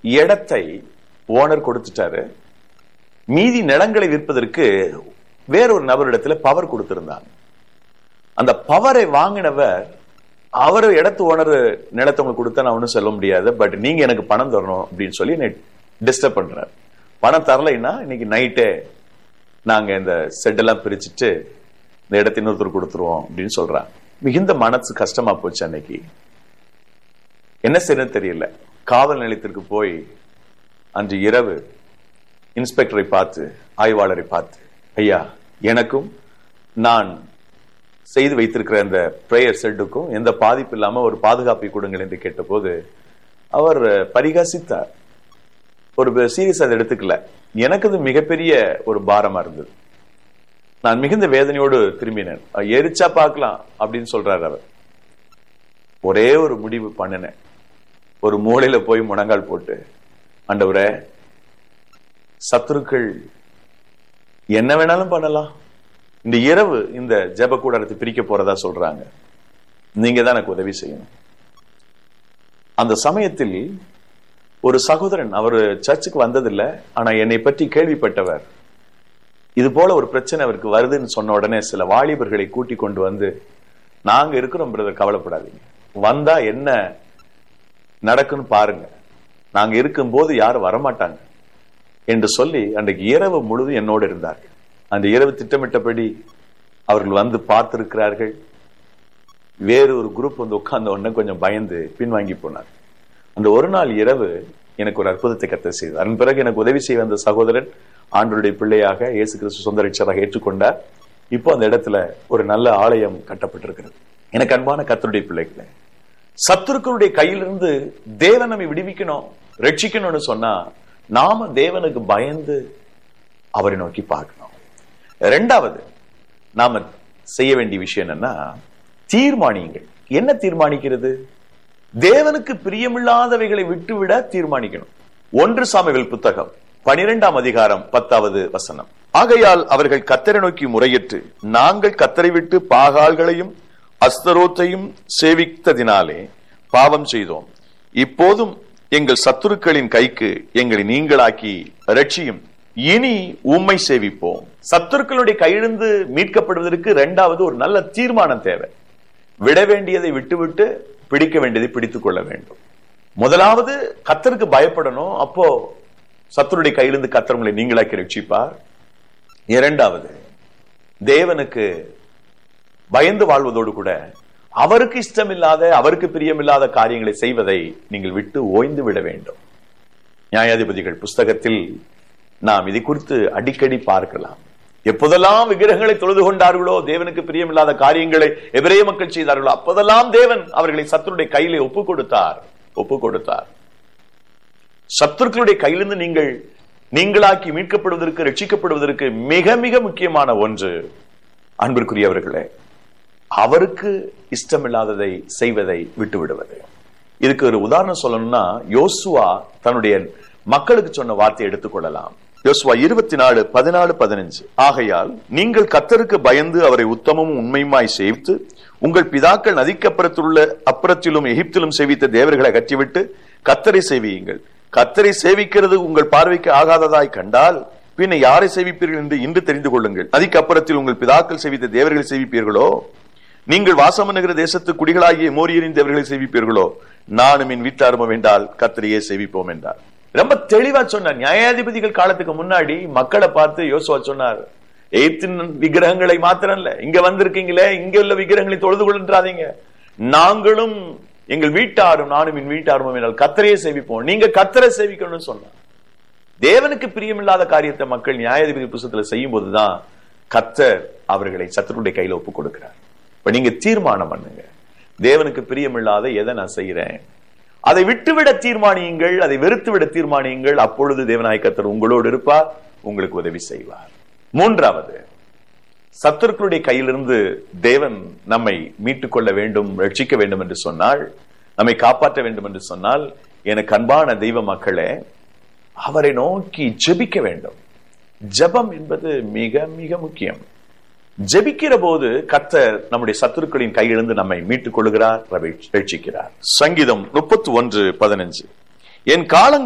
இடத்தை ஓனர் கொடுத்துட்டாரு மீதி நிலங்களை விற்பதற்கு வேறொரு நபரிடத்துல பவர் கொடுத்திருந்தாங்க அந்த பவரை வாங்கினவர் அவர் இடத்து ஓனர் நிலத்தை உங்களுக்கு கொடுத்தா நான் ஒன்றும் சொல்ல முடியாது பட் நீங்க எனக்கு பணம் தரணும் அப்படின்னு சொல்லி என்னை டிஸ்டர்ப் பண்றாரு பணம் தரலைன்னா இன்னைக்கு நைட்டே நாங்க இந்த செட்டெல்லாம் பிரிச்சுட்டு இந்த இடத்தை இன்னொருத்தர் கொடுத்துருவோம் அப்படின்னு சொல்றாங்க மிகுந்த மனசு கஷ்டமா போச்சு அன்னைக்கு என்ன செய்யணும் தெரியல காவல் நிலையத்திற்கு போய் அன்று இரவு இன்ஸ்பெக்டரை பார்த்து ஆய்வாளரை பார்த்து ஐயா எனக்கும் நான் செய்து வைத்திருக்கிற அந்த பிரேயர் செட்டுக்கும் எந்த பாதிப்பு இல்லாம ஒரு பாதுகாப்பை கொடுங்கள் என்று கேட்டபோது அவர் பரிகாசித்தார் ஒரு சீரியஸ் அதை எடுத்துக்கல எனக்கு அது மிகப்பெரிய ஒரு பாரமா இருந்தது நான் மிகுந்த வேதனையோடு திரும்பினேன் எரிச்சா பார்க்கலாம் அப்படின்னு சொல்றாரு அவர் ஒரே ஒரு முடிவு பண்ணினேன் ஒரு மூலையில போய் முழங்கால் போட்டு ஆண்டவரே சத்துருக்கள் என்ன வேணாலும் பண்ணலாம் இந்த இரவு இந்த ஜெப கூடாரத்தை பிரிக்க போறதா சொல்றாங்க நீங்க தான் எனக்கு உதவி செய்யணும் அந்த சமயத்தில் ஒரு சகோதரன் அவர் சர்ச்சுக்கு வந்ததில்லை ஆனா என்னை பற்றி கேள்விப்பட்டவர் இது போல ஒரு பிரச்சனை அவருக்கு வருதுன்னு சொன்ன உடனே சில வாலிபர்களை கூட்டி கொண்டு வந்து நாங்க இருக்கிறோம் பிரதர் கவலைப்படாதீங்க வந்தா என்ன நடக்குன்னு பாருங்க நாங்க இருக்கும்போது யாரும் வரமாட்டாங்க என்று சொல்லி அன்றைக்கு இரவு முழுது என்னோடு இருந்தார்கள் அந்த இரவு திட்டமிட்டபடி அவர்கள் வந்து பார்த்திருக்கிறார்கள் வேறு ஒரு குரூப் வந்து உட்கார்ந்த உடனே கொஞ்சம் பயந்து பின்வாங்கி போனார் அந்த ஒரு நாள் இரவு எனக்கு ஒரு அற்புதத்தை கத்த செய்தார் அதன் பிறகு எனக்கு உதவி செய்ய வந்த சகோதரன் ஆண்டருடைய பிள்ளையாக இயேசு கிறிஸ்து சொந்த ரட்சராக ஏற்றுக்கொண்டார் இப்போ அந்த இடத்துல ஒரு நல்ல ஆலயம் கட்டப்பட்டிருக்கிறது எனக்கு அன்பான கத்தருடைய பிள்ளைகளை சத்துருக்களுடைய கையிலிருந்து தேவன் நம்மை விடுவிக்கணும் ரட்சிக்கணும்னு சொன்னா நாம தேவனுக்கு பயந்து அவரை நோக்கி பார்க்கணும் ரெண்டாவது நாம செய்ய வேண்டிய விஷயம் என்னன்னா தீர்மானியுங்கள் என்ன தீர்மானிக்கிறது தேவனுக்கு பிரியமில்லாதவைகளை விட்டுவிட தீர்மானிக்கணும் ஒன்று சாமிகள் புத்தகம் பனிரெண்டாம் அதிகாரம் பத்தாவது வசனம் ஆகையால் அவர்கள் கத்தரை நோக்கி முறையிட்டு நாங்கள் கத்தரை விட்டு பாகால்களையும் அஸ்தரோத்தையும் சேவித்ததினாலே பாவம் செய்தோம் இப்போதும் எங்கள் சத்துருக்களின் கைக்கு எங்களை நீங்களாக்கி ரட்சியும் இனி உம்மை சேவிப்போம் சத்துருக்களுடைய கையிலிருந்து மீட்கப்படுவதற்கு இரண்டாவது ஒரு நல்ல தீர்மானம் தேவை விட வேண்டியதை விட்டுவிட்டு பிடிக்க வேண்டியதை பிடித்துக் கொள்ள வேண்டும் முதலாவது கத்தருக்கு பயப்படணும் அப்போ சத்துருடைய கையிலிருந்து கத்தரங்களை நீங்களாக்கி ரட்சிப்பார் இரண்டாவது தேவனுக்கு பயந்து வாழ்வதோடு கூட அவருக்கு இஷ்டமில்லாத அவருக்கு பிரியமில்லாத காரியங்களை செய்வதை நீங்கள் விட்டு ஓய்ந்து விட வேண்டும் நியாயாதிபதிகள் புஸ்தகத்தில் நாம் இதை குறித்து அடிக்கடி பார்க்கலாம் எப்போதெல்லாம் விக்கிரகங்களை தொழுது கொண்டார்களோ தேவனுக்கு பிரியமில்லாத காரியங்களை எவரே மக்கள் செய்தார்களோ அப்போதெல்லாம் தேவன் அவர்களை சத்துருடைய கையிலே ஒப்பு கொடுத்தார் ஒப்பு கொடுத்தார் சத்துருக்களுடைய கையிலிருந்து நீங்கள் நீங்களாக்கி மீட்கப்படுவதற்கு ரட்சிக்கப்படுவதற்கு மிக மிக முக்கியமான ஒன்று அன்பிற்குரியவர்களே அவருக்கு இஷ்டமில்லாததை செய்வதை விட்டு விடுவது இதுக்கு ஒரு உதாரணம் சொல்லணும்னா யோசுவா தன்னுடைய மக்களுக்கு சொன்ன வார்த்தையை எடுத்துக்கொள்ளலாம் யோசுவா இருபத்தி நாலு பதினாலு பதினஞ்சு ஆகையால் நீங்கள் கத்தருக்கு பயந்து அவரை உத்தமமும் உண்மையுமாய் சேவித்து உங்கள் பிதாக்கள் நதிக்கப்புறத்துள்ள அப்புறத்திலும் எகிப்திலும் சேவித்த தேவர்களை அகற்றிவிட்டு கத்தரை சேவியுங்கள் கத்தரை சேவிக்கிறது உங்கள் பார்வைக்கு ஆகாததாய் கண்டால் பின்ன யாரை சேவிப்பீர்கள் என்று இன்று தெரிந்து கொள்ளுங்கள் நதிக்கு அப்புறத்தில் உங்கள் பிதாக்கள் சேவித்த தேவர்களை சேவிப்பீர்களோ நீங்கள் வாசம் பண்ணுகிற தேசத்து குடிகளாகிய மோரியரின் தேவர்களை சேவிப்பீர்களோ நானும் என் வீட்டாருமோ வேண்டால் கத்தரையே சேவிப்போம் என்றார் ரொம்ப தெளிவா சொன்னார் நியாயாதிபதிகள் காலத்துக்கு முன்னாடி மக்களை பார்த்து யோசுவா சொன்னார் எய்த்தின் விக்கிரகங்களை மாத்திரம் இல்ல இங்க வந்திருக்கீங்களே இங்க உள்ள விக்கிரகங்களை தொழுது கொள்ளாதீங்க நாங்களும் எங்கள் வீட்டாரும் நானும் என் வீட்டாரும் என்றால் கத்தரையே சேவிப்போம் நீங்க கத்தரை சேவிக்கணும்னு சொன்னார் தேவனுக்கு பிரியமில்லாத காரியத்தை மக்கள் நியாயாதிபதி புஸ்தகத்துல செய்யும் போதுதான் கத்தர் அவர்களை சத்துருடைய கையில ஒப்பு கொடுக்கிறார் இப்ப நீங்க தீர்மானம் பண்ணுங்க தேவனுக்கு பிரியமில்லாத எதை நான் செய்யறேன் அதை விட்டுவிட தீர்மானியுங்கள் அதை வெறுத்துவிட தீர்மானியுங்கள் அப்பொழுது தேவநாய கத்தர் உங்களோடு இருப்பார் உங்களுக்கு உதவி செய்வார் மூன்றாவது சத்துருக்களுடைய கையிலிருந்து தேவன் நம்மை மீட்டுக் கொள்ள வேண்டும் ரட்சிக்க வேண்டும் என்று சொன்னால் நம்மை காப்பாற்ற வேண்டும் என்று சொன்னால் எனக்கு அன்பான தெய்வ மக்களே அவரை நோக்கி ஜெபிக்க வேண்டும் ஜெபம் என்பது மிக மிக முக்கியம் ஜெபிக்கிற போது கர்த்தர் நம்முடைய சத்துருக்களின் கையிலிருந்து நம்மை மீட்டுக் கொள்கிறார் ரட்சிக்கிறார் சங்கீதம் முப்பத்தி ஒன்று பதினஞ்சு என் காலங்கள்